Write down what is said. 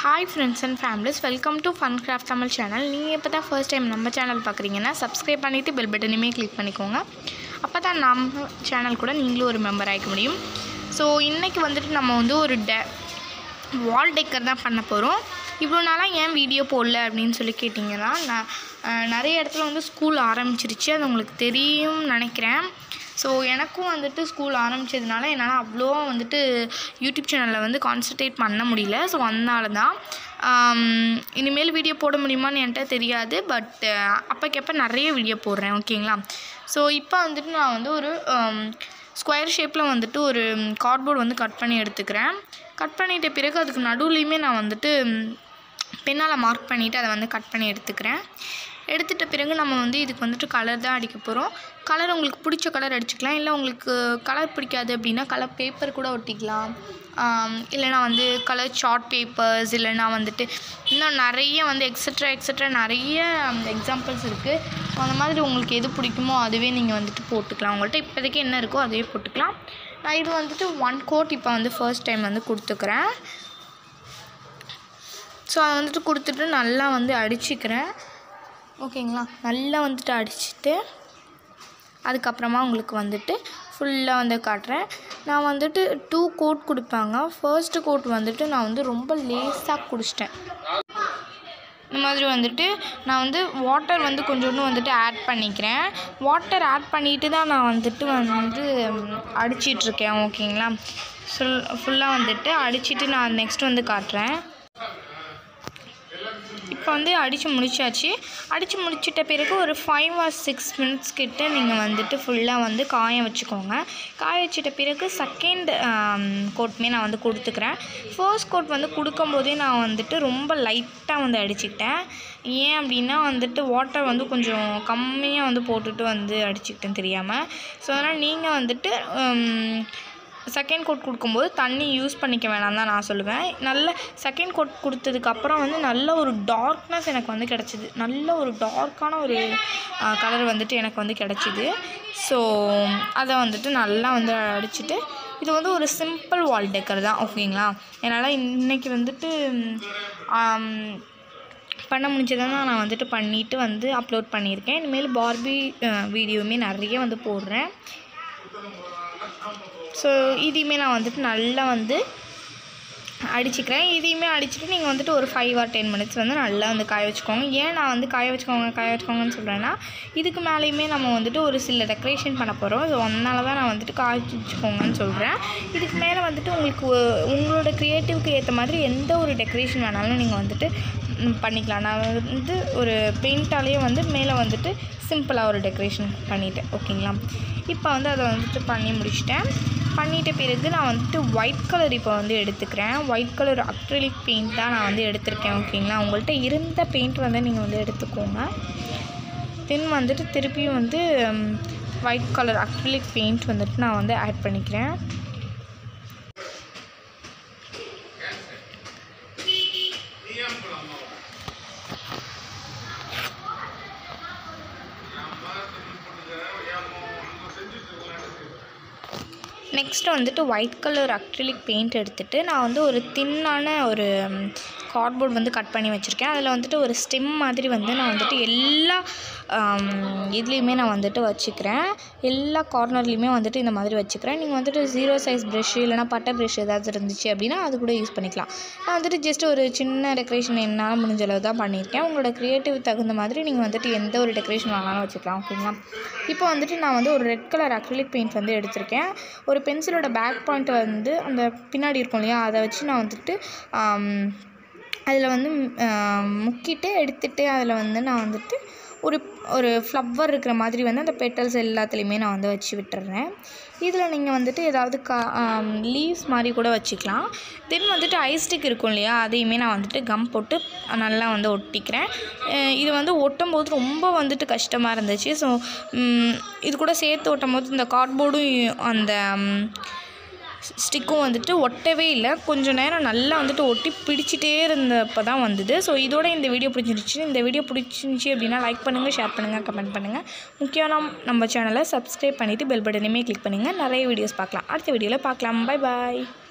hi friends and families welcome to Fun Craft Tamil channel நீங்கள் இப்போ தான் ஃபர்ஸ்ட் டைம் நம்ம சேனல் பார்க்குறீங்கன்னா சப்ஸ்கிரைப் பண்ணிவிட்டு பெல் பட்டனையுமே கிளிக் பண்ணிக்கோங்க அப்போ தான் நம்ம சேனல் கூட நீங்களும் ஒரு மெம்பர் ஆகிக்க முடியும் ஸோ இன்றைக்கி வந்துட்டு நம்ம வந்து ஒரு டே வால் டெக்கர் தான் பண்ண போகிறோம் இவ்வளோ நாளாக ஏன் வீடியோ போடல அப்படின்னு சொல்லி கேட்டிங்கன்னா நான் அஹ், நிறைய இடத்துல வந்து ஸ்கூல் ஆரம்பிச்சிருச்சு அது உங்களுக்கு தெரியும் நினைக்கிறேன் ஸோ எனக்கும் வந்துட்டு ஸ்கூல் ஆரம்பித்ததுனால என்னால் அவ்வளோவா வந்துட்டு யூடியூப் சேனலில் வந்து கான்சன்ட்ரேட் பண்ண முடியல ஸோ அதனால தான் ஆம், இனிமேல் வீடியோ போட முடியுமான்னு என்கிட்ட தெரியாது பட் அப்போக்கப்போ நிறைய வீடியோ போடுறேன் ஓகேங்களா ஸோ இப்போ வந்துட்டு நான் வந்து ஒரு ஸ்கொயர் ஷேப்பில் வந்துட்டு ஒரு கார்ட்போர்ட் வந்து கட் பண்ணி எடுத்துக்கிறேன் கட் பண்ணிட்ட பிறகு அதுக்கு நடுவுலையுமே நான் வந்துட்டு பென்னால் மார்க் பண்ணிவிட்டு அதை வந்து கட் பண்ணி எடுத்துக்கிறேன் எடுத்துட்ட பிறகு நம்ம வந்து இதுக்கு வந்துட்டு கலர் தான் அடிக்க போகிறோம் கலர் உங்களுக்கு பிடிச்ச கலர் அடிச்சுக்கலாம் இல்லை உங்களுக்கு கலர் பிடிக்காது அப்படின்னா கலர் பேப்பர் கூட ஒட்டிக்கலாம் ஆம், இல்லைனா வந்து கலர் சார்ட் பேப்பர்ஸ் இல்லைனா வந்துட்டு இன்னும் நிறைய வந்து எக்ஸட்ரா எக்ஸட்ரா நிறைய எக்ஸாம்பிள்ஸ் இருக்குது அந்த மாதிரி உங்களுக்கு எது பிடிக்குமோ அதுவே நீங்கள் வந்துட்டு போட்டுக்கலாம் உங்கள்கிட்ட இப்போதைக்கு என்ன இருக்கோ அதுவே போட்டுக்கலாம் நான் இது வந்துட்டு ஒன் கோட் இப்போ வந்து ஃபர்ஸ்ட் டைம் வந்து கொடுத்துக்கிறேன் ஸோ அதை வந்துட்டு கொடுத்துட்டு நல்லா வந்து அடிச்சுக்கிறேன் ஓகேங்களா நல்லா வந்துட்டு அடிச்சுட்டு அதுக்கப்புறமா உங்களுக்கு வந்துட்டு ஃபுல்லாக வந்து காட்டுறேன் நான் வந்துட்டு டூ கோட் கொடுப்பாங்க ஃபர்ஸ்ட் கோட் வந்துட்டு நான் வந்து ரொம்ப லேஸாக குடிச்சிட்டேன் இந்த மாதிரி வந்துட்டு நான் வந்து வாட்டர் வந்து கொஞ்சோண்டு வந்துட்டு ஆட் பண்ணிக்கிறேன் வாட்டர் ஆட் பண்ணிட்டு தான் நான் வந்துட்டு வந்து அடிச்சிட்ருக்கேன் ஓகேங்களா ஃபுல் ஃபுல்லாக வந்துட்டு அடிச்சிட்டு நான் நெக்ஸ்ட் வந்து காட்டுறேன் இப்போ வந்து அடித்து முடிச்சாச்சு அடித்து முடிச்சிட்ட பிறகு ஒரு ஃபைவ் ஆர் சிக்ஸ் மினிட்ஸ் கிட்ட நீங்கள் வந்துட்டு ஃபுல்லாக வந்து காய வச்சுக்கோங்க காய வச்சிட்ட பிறகு செகண்ட் கோட்மே நான் வந்து கொடுத்துக்கிறேன் ஃபர்ஸ்ட் கோட் வந்து கொடுக்கும்போதே நான் வந்துட்டு ரொம்ப லைட்டாக வந்து அடிச்சுக்கிட்டேன் ஏன் அப்படின்னா வந்துட்டு வாட்டர் வந்து கொஞ்சம் கம்மியாக வந்து போட்டுட்டு வந்து அடிச்சுக்கிட்டேன் தெரியாமல் ஸோ அதனால் நீங்கள் வந்துட்டு ஹம், செகண்ட் கோட் கொடுக்கும்போது தண்ணி யூஸ் பண்ணிக்க வேணாம் தான் நான் சொல்லுவேன் நல்ல செகண்ட் கோட் கொடுத்ததுக்கப்புறம் வந்து நல்ல ஒரு டார்க்னஸ் எனக்கு வந்து கிடச்சிது நல்ல ஒரு டார்க்கான ஒரு கலர் வந்துட்டு எனக்கு வந்து கிடச்சிது ஸோ அதை வந்துட்டு நல்லா வந்து அடிச்சுட்டு இது வந்து ஒரு சிம்பிள் வால் டெக்கர் தான் ஓகேங்களா என்னால் இன்னைக்கு வந்துட்டு ஆம், பண்ண முடிஞ்சதை தான் நான் வந்துட்டு பண்ணிவிட்டு வந்து அப்லோட் பண்ணியிருக்கேன் இனிமேல் பார்பி வீடியோவுமே நிறைய வந்து போடுறேன் ஸோ இதையுமே நான் வந்துட்டு நல்லா வந்து அடிச்சுக்கிறேன் இதையுமே அடிச்சுட்டு நீங்கள் வந்துட்டு ஒரு ஃபைவ் ஆர் டென் மினிட்ஸ் வந்து நல்லா வந்து காய வச்சுக்கோங்க ஏன் நான் வந்து காய வச்சுக்கோங்க காய வச்சுக்கோங்கன்னு சொல்கிறேன்னா இதுக்கு மேலேயுமே நம்ம வந்துட்டு ஒரு சில டெக்கரேஷன் பண்ண போகிறோம் ஸோ அதனால தான் நான் வந்துட்டு காய வச்சுக்கோங்கன்னு சொல்கிறேன் இதுக்கு மேலே வந்துட்டு உங்களுக்கு ஒ- உங்களோட க்ரியேட்டிவ்க்கு ஏற்ற மாதிரி எந்த ஒரு டெக்கரேஷன் வேணாலும் நீங்கள் வந்துட்டு ம், பண்ணிக்கலாம் நான் வந்து ஒரு பெயிண்டாலேயே வந்து மேலே வந்துட்டு சிம்பிளாக ஒரு டெக்கரேஷன் பண்ணிட்டேன் ஓகேங்களா இப்போ வந்து அதை வந்துட்டு பண்ணி முடிச்சிட்டேன் பண்ணிட்ட பிறகு நான் வந்துட்டு ஒயிட் கலர் இப்போ வந்து எடுத்துக்கிறேன் ஒயிட் கலர் அக்ரிலிக் பெயிண்ட் தான் நான் வந்து எடுத்திருக்கேன் ஓகேங்களா உங்கள்கிட்ட இருந்த பெயிண்ட் வந்து நீங்கள் வந்து எடுத்துக்கோங்க தென் வந்துட்டு திருப்பியும் வந்து ஒயிட் கலர் அக்ரிலிக் பெயிண்ட் வந்துட்டு நான் வந்து ஆட் பண்ணிக்கிறேன் நெக்ஸ்ட் வந்துட்டு ஒயிட் கலர் அக்ரிலிக் பெயிண்ட் எடுத்துகிட்டு நான் வந்து ஒரு தின்னான ஒரு கார்ட்போர்ட் வந்து கட் பண்ணி வச்சுருக்கேன் அதில் வந்துட்டு ஒரு ஸ்டெம் மாதிரி வந்து நான் வந்துட்டு எல்லா இதுலேயுமே நான் வந்துட்டு வச்சுக்கிறேன் எல்லா கார்னர்லேயுமே வந்துட்டு இந்த மாதிரி வச்சுக்கிறேன் நீங்கள் வந்துட்டு ஜீரோ சைஸ் ப்ரெஷ் இல்லைனா பட்டை ப்ரெஷ் ஏதாச்சும் இருந்துச்சு அப்படின்னா அது கூட யூஸ் பண்ணிக்கலாம் நான் வந்துட்டு ஜஸ்ட் ஒரு சின்ன டெக்கரேஷன் என்னால் முடிஞ்ச அளவு தான் பண்ணியிருக்கேன் உங்களோட க்ரியேட்டிவ் தகுந்த மாதிரி நீங்கள் வந்துட்டு எந்த ஒரு டெக்கரேஷன் வேணாலும் வச்சுக்கலாம் ஓகேங்களா இப்போ வந்துட்டு நான் வந்து ஒரு ரெட் கலர் அக்ரிலிக் பெயிண்ட் வந்து எடுத்திருக்கேன் ஒரு பென்சிலோட பேக் பாயிண்ட் வந்து அந்த பின்னாடி இருக்கும் இல்லையா அதை வச்சு நான் வந்துட்டு அதில் வந்து ஆம், முக்கிட்டு எடுத்துட்டு அதில் வந்து நான் வந்துட்டு ஒரு ஒரு ஃப்ளவர் இருக்கிற மாதிரி வந்து அந்த பெட்டல்ஸ் எல்லாத்துலேயுமே நான் வந்து வச்சு விட்டுறேன் இதில் நீங்கள் வந்துட்டு ஏதாவது கா லீவ்ஸ் மாதிரி கூட வச்சுக்கலாம் தென் வந்துட்டு ஐஸ்டிக் இருக்கும் இல்லையா அதையுமே நான் வந்துட்டு கம் போட்டு நல்லா வந்து ஒட்டிக்கிறேன் அஹ் இது வந்து ஒட்டும் போது ரொம்ப வந்துட்டு கஷ்டமாக இருந்துச்சு ஸோ இது கூட சேர்த்து ஒட்டும் போது இந்த கார்ட்போர்டும் அந்த ம், ஸ்டிக்கும் வந்துட்டு ஒட்டவே இல்லை கொஞ்சம் நேரம் நல்லா வந்துட்டு ஒட்டி பிடிச்சிட்டே இருந்தப்போ தான் வந்தது ஸோ இதோட இந்த வீடியோ பிடிச்சிருந்துச்சு இந்த வீடியோ பிடிச்சிருந்துச்சி அப்படின்னா லைக் பண்ணுங்கள் ஷேர் பண்ணுங்கள் கமெண்ட் பண்ணுங்கள் முக்கியம் நம்ம சேனலை சப்ஸ்கிரைப் பண்ணிவிட்டு பெல் பட்டனையுமே கிளிக் பண்ணுங்கள் நிறைய வீடியோஸ் பார்க்கலாம் அடுத்த வீடியோவில் பார்க்கலாம் பை பாய்